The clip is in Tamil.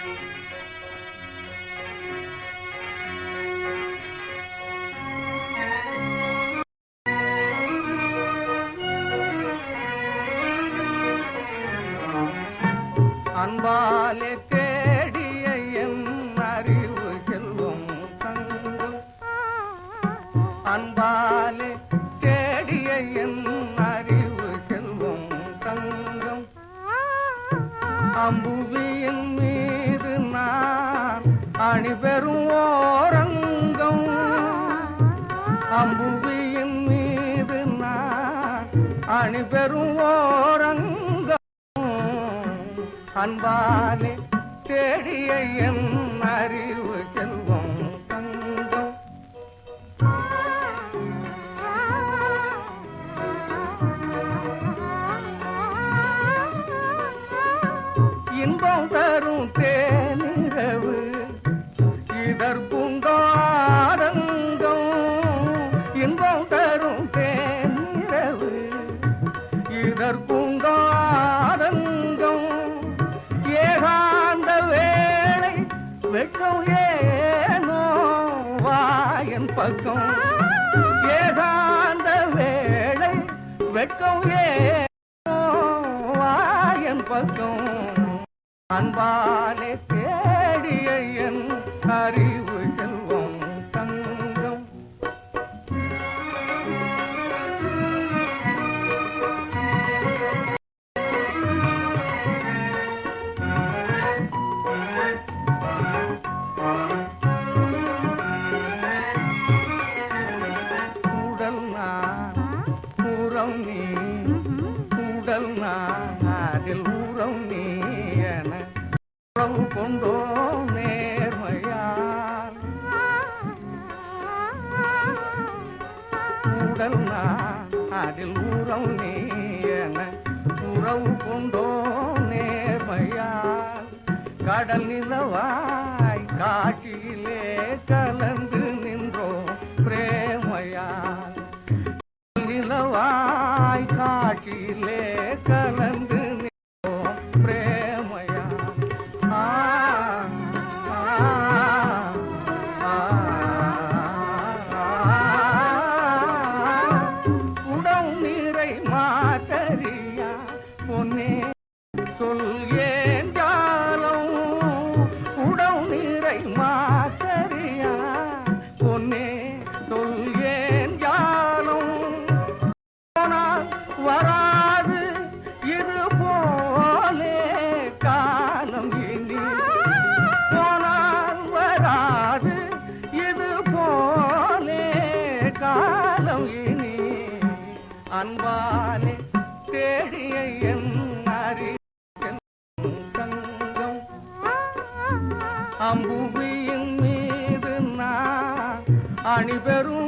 அன்பாலே தேடிய என் அறிவு செல்வம் தங்கம் அன்பாலே தேடிய என் அறிவு செல்வம் தங்கம் அம்புவியின் மீது நான் அணிபெறும் ஓரங்கம் அம்புவியின் மீது நான் அணிபெறும் ஓரங்கம் அன்பாலே தேடிய என் அறிவு செல்வம் தங்கம் இன்பம் தரும் தேனிரவு இதற்குண்டாரங்கம் இன்பம் தரும் தேனிரவு இதற்குண்டாரங்கம் ஏகாந்த வேளை வெட்கம் ஏனோ வாயன் பக்கம் ஏகாந்த வேளை வெட்கம் ஏனோ வாயன் பக்கம் அன்பாலே தேடிய என் அறிவு செல்வம் தங்கம் உடல் நான் உரம் நீ உடல் நான் அதில் உரம் நீ என உறவு கொண்டோ நேர்மையால் உடல் நான் அதில் உறம் நீ என உறவு கொண்டோ நேர்மையால் கடல் நிலவாய் காட்சியிலே கலந்து நின்றோம் பிரேமையால் நிலவாய் காட்சியிலே கலந்து நின்றோம் பிரேமையால் ஆ, ஆ, ஆ, உடம் நீரை மாத்தறியா பொன்னே சொல் ஏன் ஜாலம் உடம் நீரை மாத்தறியா பொன்னே சொல் ஏன் ஜாலம் போனால் வராது இது போலே காலம் இனி போனால் வராது இது போலே காலம் இனி அன்பாலே தேடிய என் அறிவின் தங்கம் அம்புவியின் மீது நான் அணிபெறும்